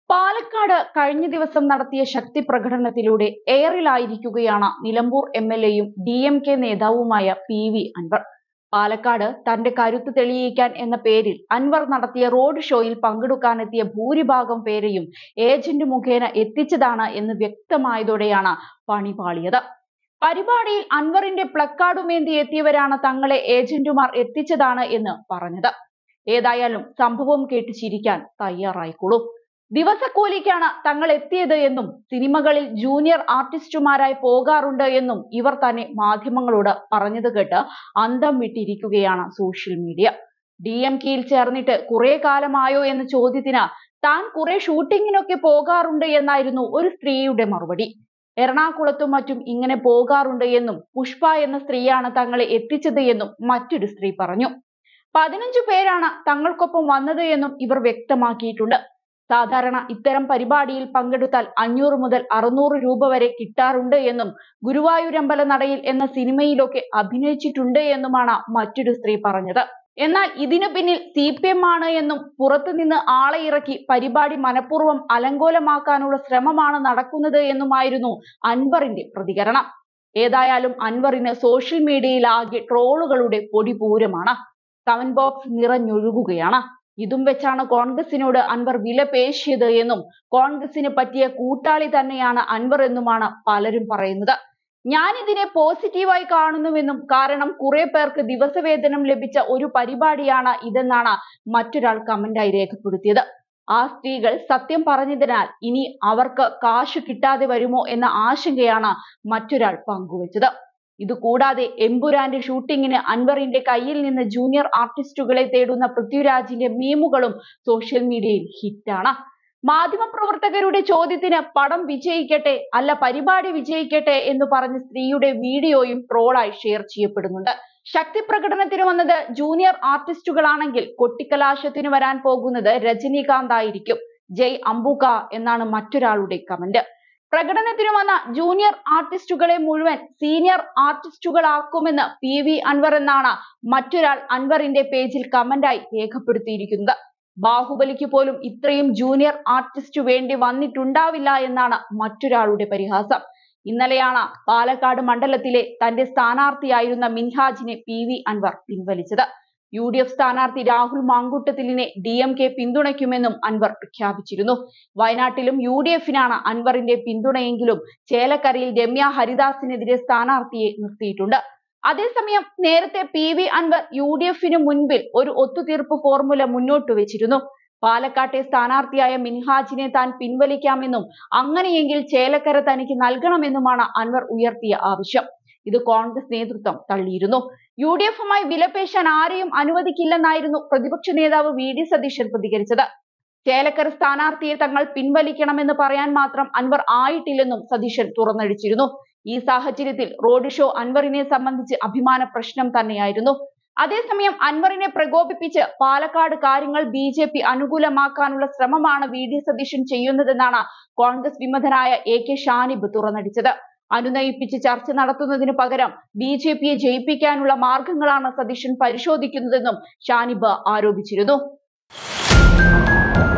പാലക്കാട് കഴിഞ്ഞ ദിവസം നടത്തിയ ശക്തി പ്രകടനത്തിലൂടെ എയറിലായിരിക്കുകയാണ് നിലമ്പൂർ എം എൽ എയും ഡി എം കെ നേതാവുമായ പി വി അൻവർ പാലക്കാട് തന്റെ കരുത്ത് തെളിയിക്കാൻ എന്ന പേരിൽ അൻവർ നടത്തിയ റോഡ് ഷോയിൽ പങ്കെടുക്കാനെത്തിയ ഭൂരിഭാഗം പേരെയും ഏജന്റ് മുഖേന എത്തിച്ചതാണ് എന്ന് വ്യക്തമായതോടെയാണ് പണി പാളിയത് പരിപാടിയിൽ അൻവറിന്റെ പ്ലക്കാർഡുമേന്തി എത്തിയവരാണ് തങ്ങളെ ഏജന്റുമാർ എത്തിച്ചതാണ് എന്ന് പറഞ്ഞത് ഏതായാലും സംഭവം കേട്ട് ചിരിക്കാൻ തയ്യാറായിക്കോളൂ ദിവസക്കൂലിക്കാണ് തങ്ങൾ എത്തിയത് എന്നും സിനിമകളിൽ ജൂനിയർ ആർട്ടിസ്റ്റുമാരായി പോകാറുണ്ട് എന്നും ഇവർ തന്നെ മാധ്യമങ്ങളോട് പറഞ്ഞത് കേട്ട് അന്തം വിട്ടിരിക്കുകയാണ് സോഷ്യൽ മീഡിയ ഡി എം കെയിൽ ചേർന്നിട്ട് കുറെ കാലമായോ എന്ന ചോദ്യത്തിന് താൻ കുറെ ഷൂട്ടിങ്ങിനൊക്കെ പോകാറുണ്ട് എന്നായിരുന്നു ഒരു സ്ത്രീയുടെ മറുപടി എറണാകുളത്തും മറ്റും ഇങ്ങനെ പോകാറുണ്ട് എന്നും പുഷ്പ എന്ന സ്ത്രീയാണ് തങ്ങളെ എത്തിച്ചത് എന്നും മറ്റൊരു സ്ത്രീ പറഞ്ഞു പതിനഞ്ചു പേരാണ് തങ്ങൾക്കൊപ്പം വന്നത് എന്നും ഇവർ വ്യക്തമാക്കിയിട്ടുണ്ട് സാധാരണ ഇത്തരം പരിപാടിയിൽ പങ്കെടുത്താൽ അഞ്ഞൂറ് മുതൽ അറുന്നൂറ് രൂപ വരെ കിട്ടാറുണ്ട് എന്നും ഗുരുവായൂരമ്പല നടയിൽ എന്ന സിനിമയിലൊക്കെ അഭിനയിച്ചിട്ടുണ്ട് എന്നുമാണ് മറ്റൊരു സ്ത്രീ പറഞ്ഞത് എന്നാൽ ഇതിനു പിന്നിൽ സി പി എം ആണ് എന്നും പുറത്തുനിന്ന് ആളെ ഇറക്കി പരിപാടി മനഃപൂർവ്വം അലങ്കോലമാക്കാനുള്ള ശ്രമമാണ് നടക്കുന്നത് എന്നുമായിരുന്നു അൻവറിന്റെ പ്രതികരണം ഏതായാലും അൻവറിന് സോഷ്യൽ മീഡിയയിൽ ആകെ ട്രോളുകളുടെ പൊടിപൂരമാണ് കമന്റ് ബോക്സ് നിറഞ്ഞൊഴുകുകയാണ് ഇതും വെച്ചാണ് കോൺഗ്രസിനോട് അൻവർ വില പേശിയത് എന്നും കോൺഗ്രസിന് പറ്റിയ കൂട്ടാളി തന്നെയാണ് അൻവർ എന്നുമാണ് പലരും പറയുന്നത് ഞാൻ ഇതിനെ പോസിറ്റീവായി കാണുന്നുവെന്നും കാരണം കുറെ പേർക്ക് ദിവസവേതനം ലഭിച്ച ഒരു പരിപാടിയാണ് ഇതെന്നാണ് മറ്റൊരാൾ കമന്റായി രേഖപ്പെടുത്തിയത് ആ സ്ത്രീകൾ സത്യം പറഞ്ഞതിനാൽ ഇനി അവർക്ക് കാശ് കിട്ടാതെ വരുമോ എന്ന ആശങ്കയാണ് മറ്റൊരാൾ പങ്കുവച്ചത് ഇതുകൂടാതെ എമ്പുരാന്റെ ഷൂട്ടിങ്ങിന് അൻവറിന്റെ കയ്യിൽ നിന്ന് ജൂനിയർ ആർട്ടിസ്റ്റുകളെ തേടുന്ന പൃഥ്വിരാജിന്റെ മീമുകളും സോഷ്യൽ മീഡിയയിൽ ഹിറ്റാണ് മാധ്യമപ്രവർത്തകരുടെ ചോദ്യത്തിന് പടം വിജയിക്കട്ടെ അല്ല പരിപാടി വിജയിക്കട്ടെ എന്ന് പറഞ്ഞ സ്ത്രീയുടെ വീഡിയോയും ട്രോളായി ഷെയർ ചെയ്യപ്പെടുന്നുണ്ട് ശക്തി പ്രകടനത്തിന് വന്നത് ജൂനിയർ ആർട്ടിസ്റ്റുകളാണെങ്കിൽ കൊട്ടിക്കലാശത്തിന് വരാൻ പോകുന്നത് രജനീകാന്ത് ആയിരിക്കും ജയ് അംബുക എന്നാണ് മറ്റൊരാളുടെ കമന്റ് പ്രകടനത്തിന് വന്ന ജൂനിയർ ആർട്ടിസ്റ്റുകളെ മുഴുവൻ സീനിയർ ആർട്ടിസ്റ്റുകളാക്കുമെന്ന് പി വി അൻവർ എന്നാണ് മറ്റൊരാൾ അൻവറിന്റെ പേജിൽ കമന്റായി രേഖപ്പെടുത്തിയിരിക്കുന്നത് ബാഹുബലിക്ക് പോലും ഇത്രയും ജൂനിയർ ആർട്ടിസ്റ്റ് വേണ്ടി വന്നിട്ടുണ്ടാവില്ല എന്നാണ് മറ്റൊരാളുടെ പരിഹാസം ഇന്നലെയാണ് പാലക്കാട് മണ്ഡലത്തിലെ തന്റെ സ്ഥാനാർത്ഥിയായിരുന്ന മിൻഹാജിനെ പി വി അൻവർ പിൻവലിച്ചത് യു ഡി എഫ് സ്ഥാനാർത്ഥി രാഹുൽ മാങ്കൂട്ടത്തിലിനെ ഡി എം കെ പിന്തുണയ്ക്കുമെന്നും അൻവർ പ്രഖ്യാപിച്ചിരുന്നു വയനാട്ടിലും യു ഡി എഫിനാണ് അൻവറിന്റെ പിന്തുണയെങ്കിലും ചേലക്കരയിൽ രമ്യ ഹരിദാസിനെതിരെ സ്ഥാനാർത്ഥിയെ നിർത്തിയിട്ടുണ്ട് അതേസമയം നേരത്തെ P V Anvar U D എഫിന് മുൻപിൽ ഒരു ഒത്തുതീർപ്പ് ഫോർമുല മുന്നോട്ട് വെച്ചിരുന്നു പാലക്കാട്ടെ സ്ഥാനാർത്ഥിയായ മിൻഹാജിനെ താൻ പിൻവലിക്കാമെന്നും അങ്ങനെയെങ്കിൽ ചേലക്കര തനിക്ക് നൽകണമെന്നുമാണ് അൻവർ ഉയർത്തിയ ആവശ്യം ഇത് കോൺഗ്രസ് നേതൃത്വം തള്ളിയിരുന്നു യു ഡി എഫുമായി വിലപേശാൻ ആരെയും അനുവദിക്കില്ലെന്നായിരുന്നു പ്രതിപക്ഷ നേതാവ് വി ഡി സതീശൻ പ്രതികരിച്ചത് ചേലക്കര സ്ഥാനാർത്ഥിയെ തങ്ങൾ പിൻവലിക്കണമെന്ന് പറയാൻ മാത്രം അൻവർ ആയിട്ടില്ലെന്നും സതീശൻ തുറന്നടിച്ചിരുന്നു ഈ സാഹചര്യത്തിൽ റോഡ് ഷോ അൻവറിനെ സംബന്ധിച്ച് അഭിമാന പ്രശ്നം തന്നെയായിരുന്നു അതേസമയം അൻവറിനെ പ്രകോപിപ്പിച്ച് പാലക്കാട് കാര്യങ്ങൾ ബി ജെ പി അനുകൂലമാക്കാനുള്ള ശ്രമമാണ് വി ഡി സതീശൻ ചെയ്യുന്നതെന്നാണ് കോൺഗ്രസ് വിമതനായ എ കെ ഷാനിബ് തുറന്നടിച്ചത് അനുനയിപ്പിച്ച് ചർച്ച നടത്തുന്നതിന് പകരം ബി ജെ പിയെ ജയിപ്പിക്കാനുള്ള മാർഗങ്ങളാണ് സതീശൻ പരിശോധിക്കുന്നതെന്നും ഷാനിബ് ആരോപിച്ചിരുന്നു